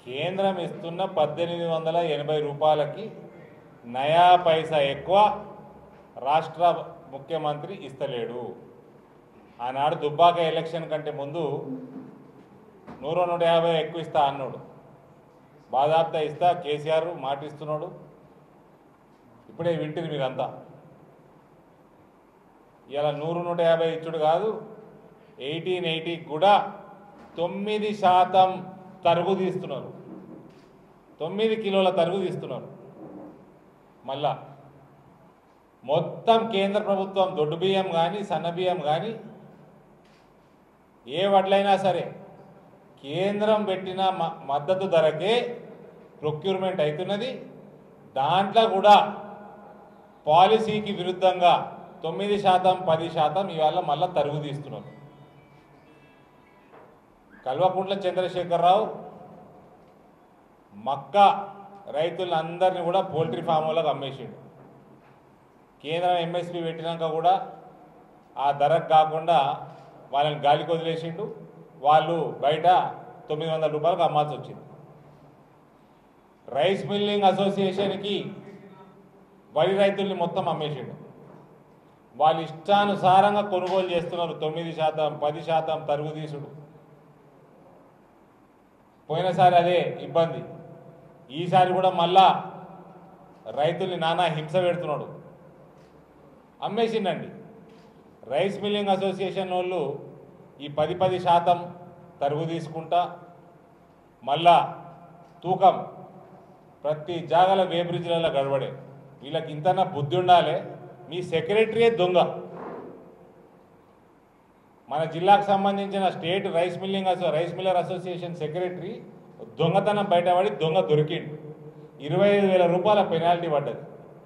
కేంద్రం ఇస్తున్న పద్దెనిమిది వందల ఎనభై రూపాయలకి నయా పైసా ఎక్కువ రాష్ట్ర ముఖ్యమంత్రి ఇస్తలేడు ఆనాడు దుబ్బాక ఎలక్షన్ కంటే ముందు నూరు నూట యాభై ఎక్కువ ఇస్తా అన్నాడు బాధాప్తా ఇస్తా కేసీఆర్ మాటిస్తున్నాడు ఇప్పుడే వింటుంది మీరంతా ఇలా నూరు నూట యాభై ఇచ్చుడు కాదు ఎయిటీన్ ఎయిటీ కూడా తొమ్మిది శాతం తరుగు తీస్తున్నారు తొమ్మిది కిలోల తరుగు తీస్తున్నారు మళ్ళా మొత్తం కేంద్ర ప్రభుత్వం దొడ్డు బియ్యం కానీ సన్న బియ్యం కానీ ఏ వడ్లైనా సరే కేంద్రం పెట్టిన మ- మద్దతు ధరకే ప్రొక్యూర్మెంట్ అవుతున్నది దాంట్లో కూడా పాలసీకి విరుద్ధంగా తొమ్మిది శాతం పది శాతం ఇవాళ మళ్ళా తరుగు తీస్తున్నారు కల్వకుంట్ల చంద్రశేఖరరావు మక్క రైతులందరినీ కూడా పోల్ట్రీ ఫామ్లకు అమ్మేసిండు కేంద్రం ఎంఎస్పి పెట్టినాక కూడా ఆ ధరకు కాకుండా వాళ్ళని గాలికి వదిలేసిండు వాళ్ళు బయట తొమ్మిది వందల రూపాయలకు అమ్మాల్సి వచ్చింది రైస్ మిల్లింగ్ అసోసియేషన్కి వరి రైతుల్ని మొత్తం అమ్మేసిండు వాళ్ళు ఇష్టానుసారంగా కొనుగోలు చేస్తున్నారు తొమ్మిది శాతం పది శాతం తరుగు తీసుడు పోయినసారి అదే ఇబ్బంది ఈసారి కూడా మళ్ళా రైతుల్ని నానా హింస పెడుతున్నాడు అమ్మేసిండండి రైస్ మిల్లింగ్ అసోసియేషన్ వాళ్ళు ఈ పది పది శాతం తరుగు తీసుకుంటా మళ్ళా తూకం ప్రతి జాగల వేబ్రిడ్జ్లలో గడబడే వీళ్ళకి ఇంతనా బుద్ధి ఉండాలి మీ సెక్రటరీయే దొంగ మన జిల్లాకు సంబంధించిన స్టేట్ రైస్ మిల్లింగ్ అసో రైస్ మిల్లర్ అసోసియేషన్ సెక్రటరీ దొంగతనం బయటపడి దొంగ దొరికిండు ఇరవై ఐదు వేల రూపాయల పెనాల్టీ పడ్డది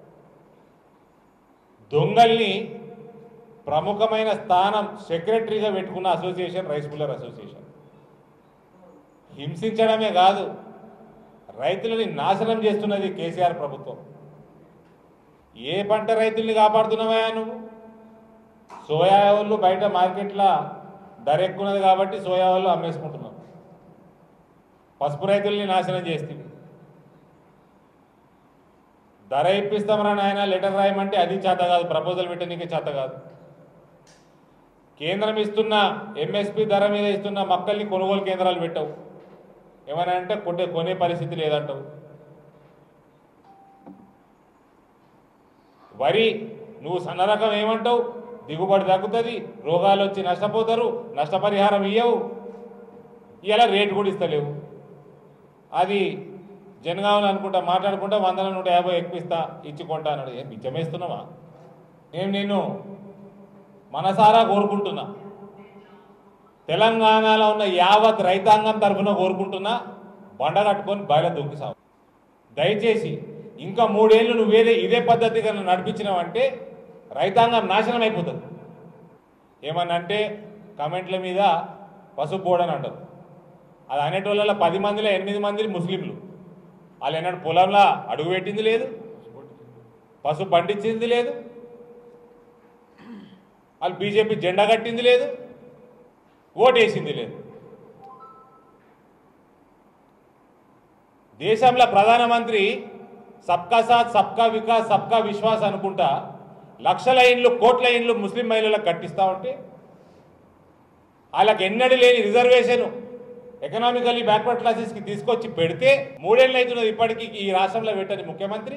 దొంగల్ని ప్రముఖమైన స్థానం సెక్రటరీగా పెట్టుకున్న అసోసియేషన్ రైస్ మిల్లర్ అసోసియేషన్ హింసించడమే కాదు రైతులని నాశనం చేస్తున్నది కేసీఆర్ ప్రభుత్వం ఏ పంట రైతుల్ని కాపాడుతున్నావా నువ్వు సోయా వాళ్ళు బయట మార్కెట్లో ధర ఎక్కున్నది కాబట్టి సోయా వాళ్ళు అమ్మేసుకుంటున్నారు పసుపు రైతుల్ని నాశనం చేస్తుంది ధర ఇప్పిస్తామరా నాయన లెటర్ రాయమంటే అది చేత కాదు ప్రపోజల్ పెట్టనీకే చేత కాదు కేంద్రం ఇస్తున్న ఎంఎస్పి ధర మీద ఇస్తున్న మక్కల్ని కొనుగోలు కేంద్రాలు పెట్టవు ఏమైనా అంటే కొట్టే కొనే పరిస్థితి లేదంటావు వరి నువ్వు సన్న రకం ఏమంటావు దిగుబడి తగ్గుతుంది రోగాలు వచ్చి నష్టపోతారు నష్టపరిహారం ఇయ్యవు ఇలా రేటు కూడా ఇస్తలేవు అది జనగామని అనుకుంటా మాట్లాడుకుంటా వందల నూట యాభై ఎక్కువ ఇస్తా ఇచ్చుకుంటా అన్నాడు ఏం బిచ్చమేస్తున్నావా నేను నేను మనసారా కోరుకుంటున్నా తెలంగాణలో ఉన్న యావత్ రైతాంగం తరఫున కోరుకుంటున్నా బండ కట్టుకొని బయట దొంగిసావు దయచేసి ఇంకా మూడేళ్ళు నువ్వేదే ఇదే పద్ధతిగా నువ్వు నడిపించినావంటే రైతాంగం నాశనం అయిపోతుంది ఏమన్నా అంటే కమెంట్ల మీద పసుపు బోర్డు అంటారు అది అనేటోళ్ళ పది మందిలో ఎనిమిది మంది ముస్లింలు వాళ్ళు ఏనాడు పొలంలో అడుగు పెట్టింది లేదు పసుపు పండించింది లేదు వాళ్ళు బీజేపీ జెండా కట్టింది లేదు ఓటేసింది లేదు దేశంలో ప్రధానమంత్రి సబ్కా సాత్ సబ్కా వికాస్ సబ్కా విశ్వాస్ అనుకుంటా లక్షల ఇండ్లు కోట్ల ఇండ్లు ముస్లిం మహిళలకు కట్టిస్తా ఉంటే వాళ్ళకి ఎన్నడూ లేని రిజర్వేషన్ ఎకనామికల్లీ బ్యాక్వర్డ్ క్లాసెస్కి తీసుకొచ్చి పెడితే మూడేళ్ళు అవుతున్నది ఇప్పటికీ ఈ రాష్ట్రంలో పెట్టని ముఖ్యమంత్రి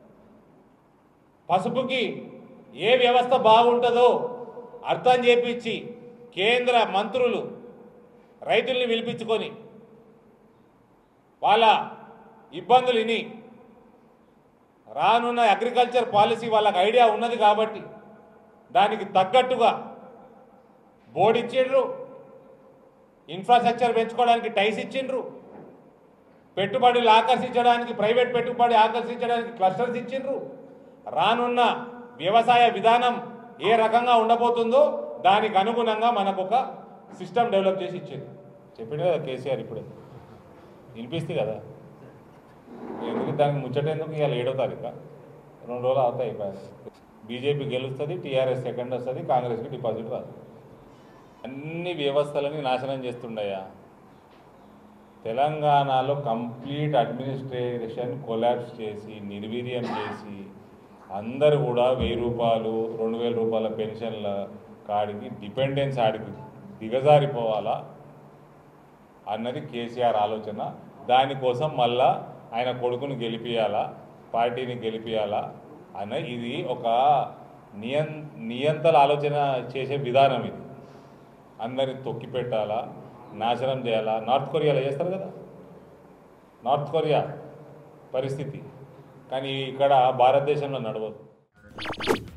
పసుపుకి ఏ వ్యవస్థ బాగుంటుందో అర్థం చేపించి కేంద్ర మంత్రులు రైతుల్ని పిలిపించుకొని వాళ్ళ ఇబ్బందులు విని రానున్న అగ్రికల్చర్ పాలసీ వాళ్ళకి ఐడియా ఉన్నది కాబట్టి దానికి తగ్గట్టుగా బోర్డు ఇచ్చిండ్రు ఇన్ఫ్రాస్ట్రక్చర్ పెంచుకోవడానికి టైస్ ఇచ్చిండ్రు పెట్టుబడులు ఆకర్షించడానికి ప్రైవేట్ పెట్టుబడి ఆకర్షించడానికి క్లస్టర్స్ ఇచ్చిండ్రు రానున్న వ్యవసాయ విధానం ఏ రకంగా ఉండబోతుందో దానికి అనుగుణంగా మనకు ఒక సిస్టమ్ డెవలప్ చేసి ఇచ్చింది చెప్పిండు కదా కేసీఆర్ ఇప్పుడే వినిపిస్తుంది కదా ఎందుకు దానికి ముచ్చట ఎందుకు ఇవాళ ఏడో తారీఖు రెండు రోజులు అవుతాయి అయిపోయాయి బీజేపీ గెలుస్తుంది టీఆర్ఎస్ సెకండ్ వస్తుంది కాంగ్రెస్కి డిపాజిట్ రాదు అన్ని వ్యవస్థలని నాశనం చేస్తుండయా తెలంగాణలో కంప్లీట్ అడ్మినిస్ట్రేషన్ కొలాప్స్ చేసి నిర్వీర్యం చేసి అందరు కూడా వెయ్యి రూపాయలు రెండు వేల రూపాయల పెన్షన్ల కాడికి డిపెండెన్స్ ఆడికి దిగజారిపోవాలా అన్నది కేసీఆర్ ఆలోచన దానికోసం మళ్ళా ఆయన కొడుకుని గెలిపియాలా పార్టీని గెలిపియాలా అన్న ఇది ఒక నియం నియంతల ఆలోచన చేసే విధానం ఇది అందరిని తొక్కి పెట్టాలా నాశనం చేయాలా నార్త్ కొరియాలో చేస్తారు కదా నార్త్ కొరియా పరిస్థితి కానీ ఇక్కడ భారతదేశంలో నడవదు